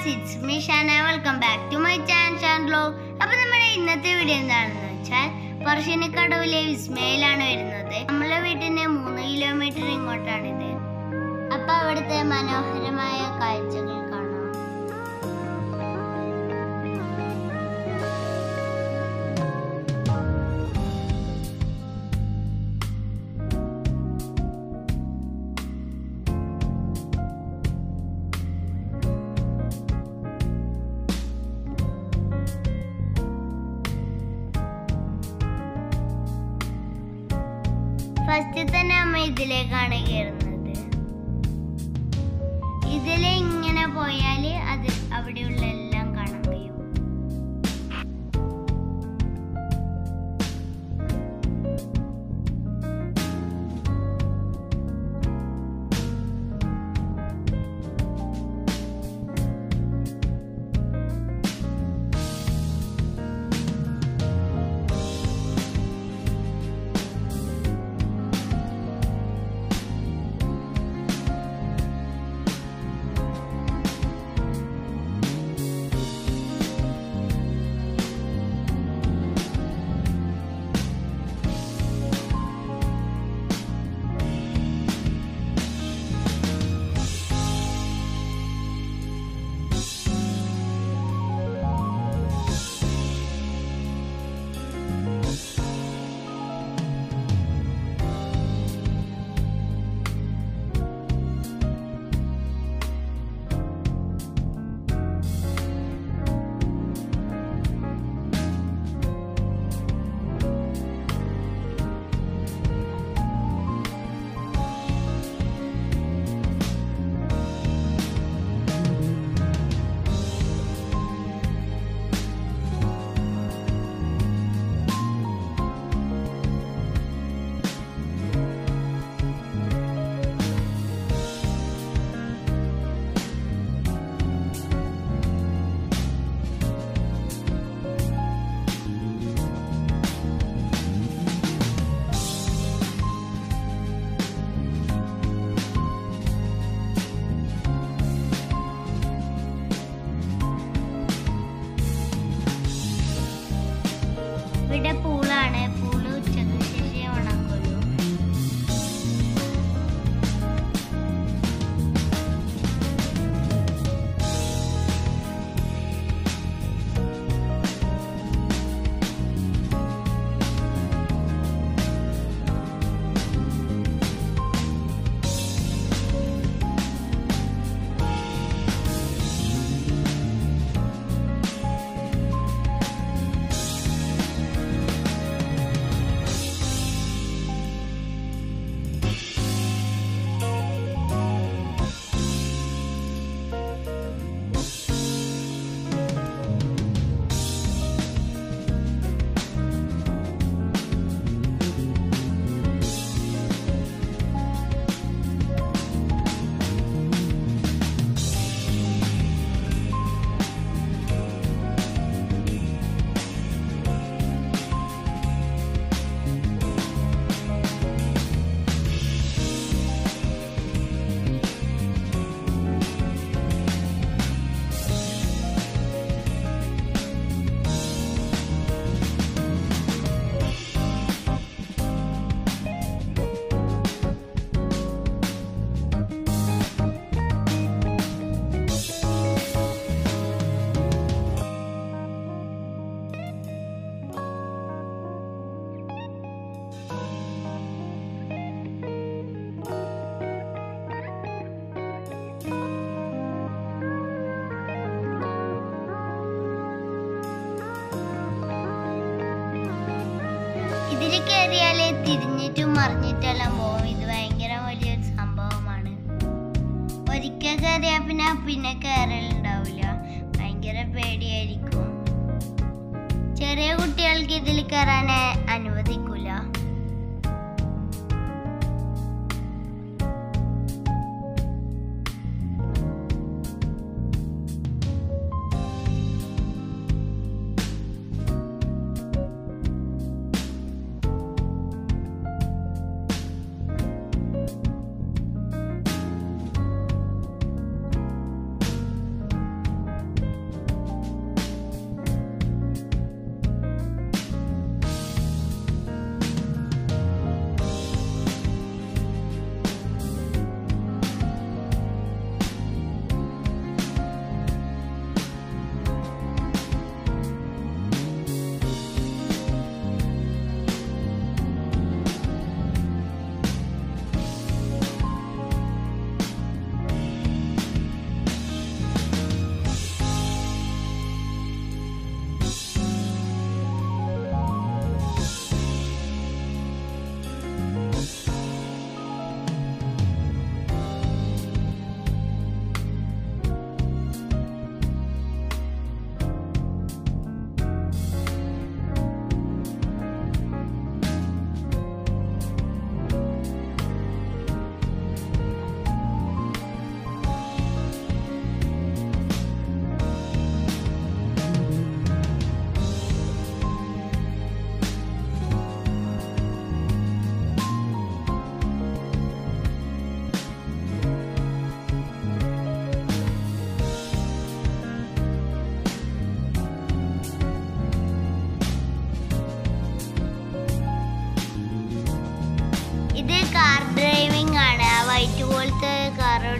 it's me Shana welcome back to my channel Shan blog അപ്പൊ നമ്മുടെ ഇന്നത്തെ വീഡിയോ എന്താണെന്ന് വെച്ചാൽ പറശ്ശിനിക്കടവിലെ വിസ്മയിലാണ് വരുന്നത് നമ്മളെ വീട്ടിന് മൂന്ന് കിലോമീറ്റർ ഇങ്ങോട്ടാണിത് അപ്പൊ അവിടുത്തെ മനോഹരമായ കാഴ്ചകൾ കാണാം ഫസ്റ്റ് തന്നെ അമ്മ ഇതിലേക്കാണ് കയറുന്നത് ഇതിലെ ഇങ്ങനെ പോയാല് അത് അവിടെയുള്ള എല്ലാം കാണാൻ കഴിയും ഇവിടെ പൂളാണ് പൂള് ഉച്ചക്ക് ശേഷം ഉണക്കുള്ളൂ ഇതിൽ കയറിയാല് തിരിഞ്ഞിട്ടും മറിഞ്ഞിട്ടെല്ലാം പോകും ഇത് ഭയങ്കര വലിയൊരു സംഭവമാണ് ഒരിക്കൽ കയറിയാ പിന്നെ പിന്നെ കയറലുണ്ടാവില്ല ഭയങ്കര പേടിയായിരിക്കും ചെറിയ കുട്ടികൾക്ക് ഇതിൽ കയറാൻ അനുവദിക്കൂല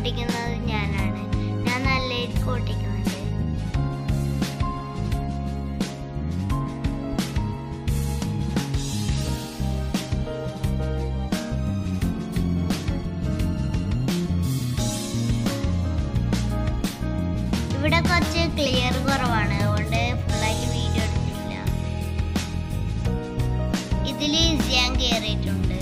ഓട്ടിക്കുന്നത് ഞാനാണ് ഞാൻ നല്ല രീതിക്ക് ഓട്ടിക്കുന്നുണ്ട് ഇവിടെ കുറച്ച് ക്ലിയർ കുറവാണ് അതുകൊണ്ട് ഫുള്ളായിട്ട് വീഡിയോ എടുത്തില്ല ഇതിൽ ഞാൻ കയറിയിട്ടുണ്ട്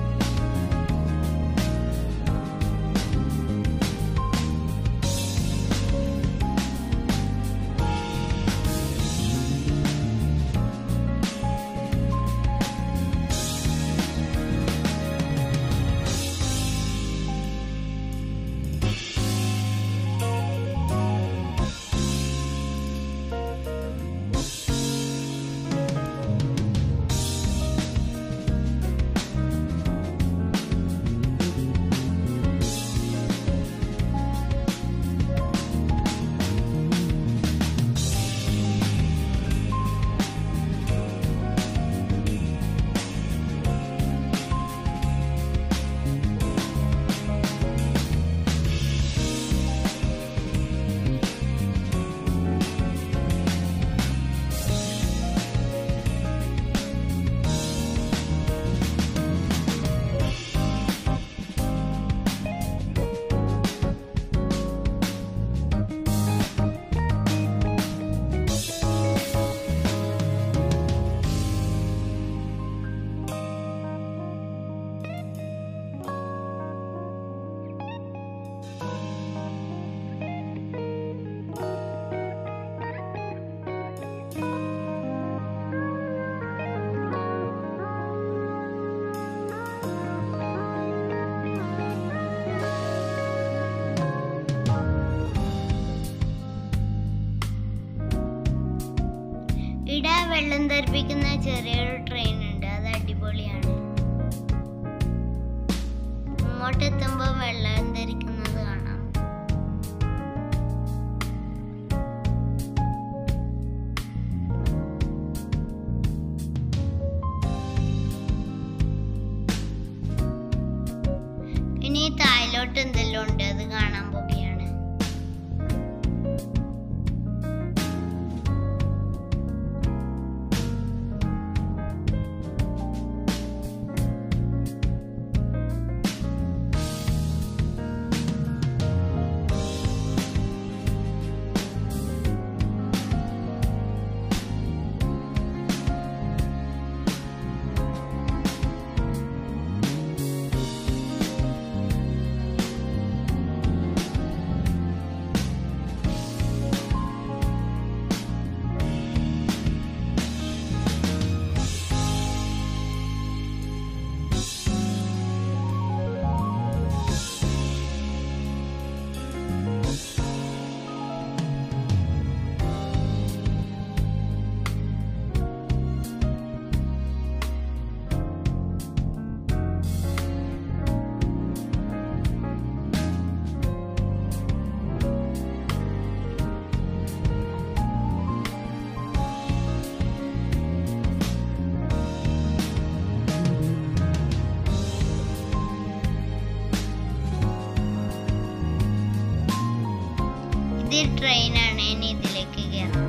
ഇവിടെ വെള്ളം തെറിപ്പിക്കുന്ന ചെറിയൊരു ട്രെയിൻ ഉണ്ട് അത് അടിപൊളിയാണ് ഇങ്ങോട്ട് എത്തുമ്പോൾ വെള്ളം തെറിക്കുന്നത് കാണാം ഇനി താഴോട്ട് എന്തെല്ലാം ഉണ്ട് അത് കാണാൻ പോവുകയാണ് ഇത് ട്രെയിനാണ് ഇനി ഇതിലേക്ക് കയറാം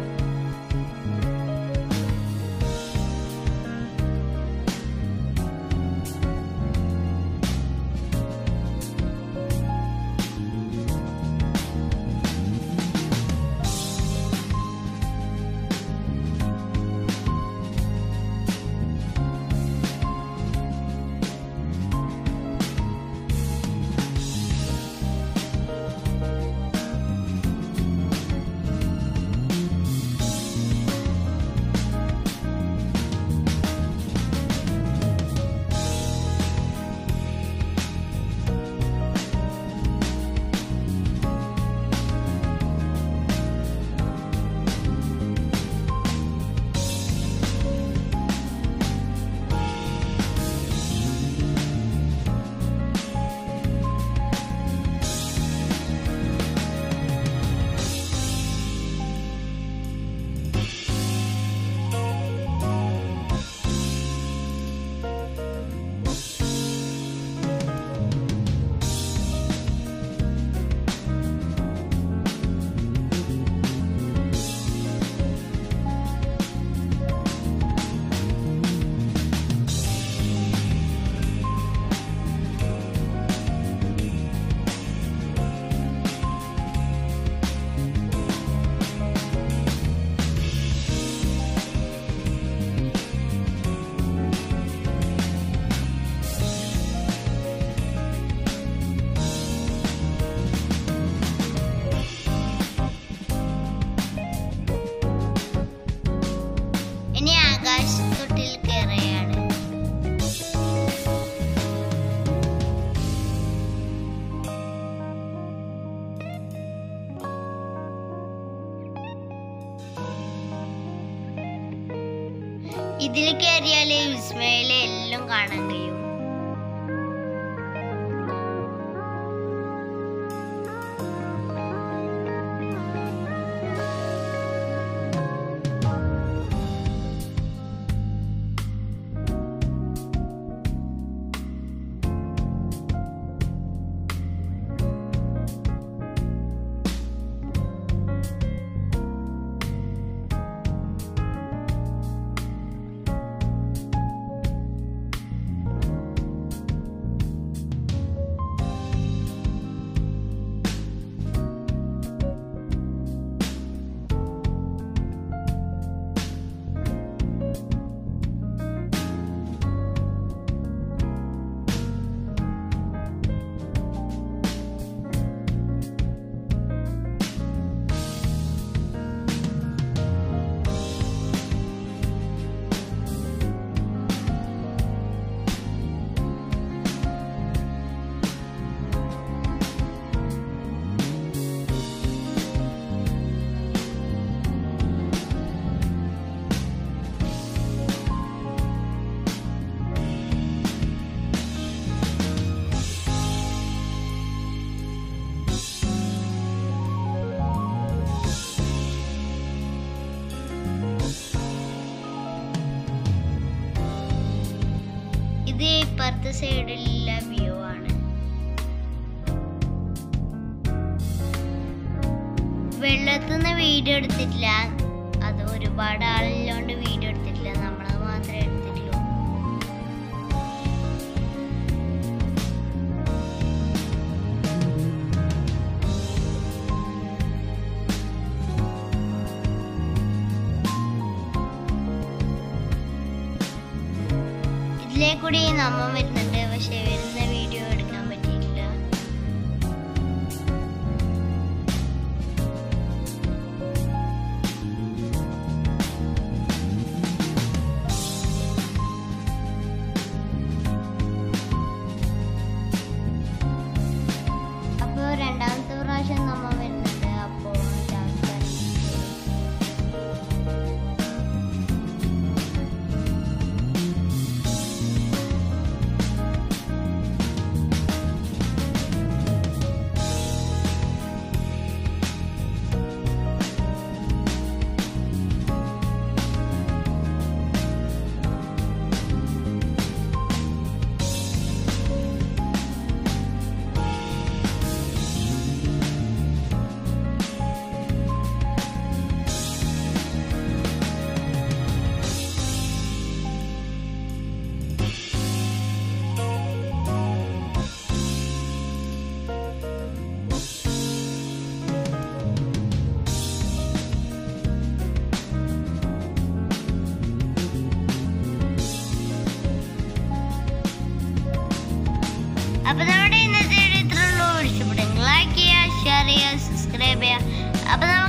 ഇതിൽ കയറിയാല് വിസ്മയിലെ എല്ലാം കാണാൻ കഴിയും ഇത് ഇപ്പുറത്തെ സൈഡിലുള്ള വ്യൂ ആണ് വെള്ളത്തിൽ നിന്ന് വീഡിയോ എടുത്തിട്ടില്ല അത് ഒരുപാട് ആളില്ലോണ്ട് വീഡിയോ എടുത്തിട്ടില്ല നമ്മളത് മാത്രമേ എടുത്തിട്ടുള്ളൂ ഇതിലേ കൂടി നമ്മ വരുന്നുണ്ട് പക്ഷെ വരുന്ന വീഡിയോ എടുക്കാൻ പറ്റിയിട്ടില്ല അപ്പൊ രണ്ടാമത്തെ പ്രാവശ്യം നമ്മ വരുന്നുണ്ട് അപ്പോ ലാസ്റ്റ് അപ്പൊ നമ്മുടെ ഇന്നത്തെ വീഡിയോ ഇത്രയുള്ളൂ ഇഷ്ടപ്പെട്ടെങ്കിൽ ലൈക്ക് ചെയ്യുക ഷെയർ ചെയ്യുക സബ്സ്ക്രൈബ് ചെയ്യുക അപ്പൊ നമുക്ക്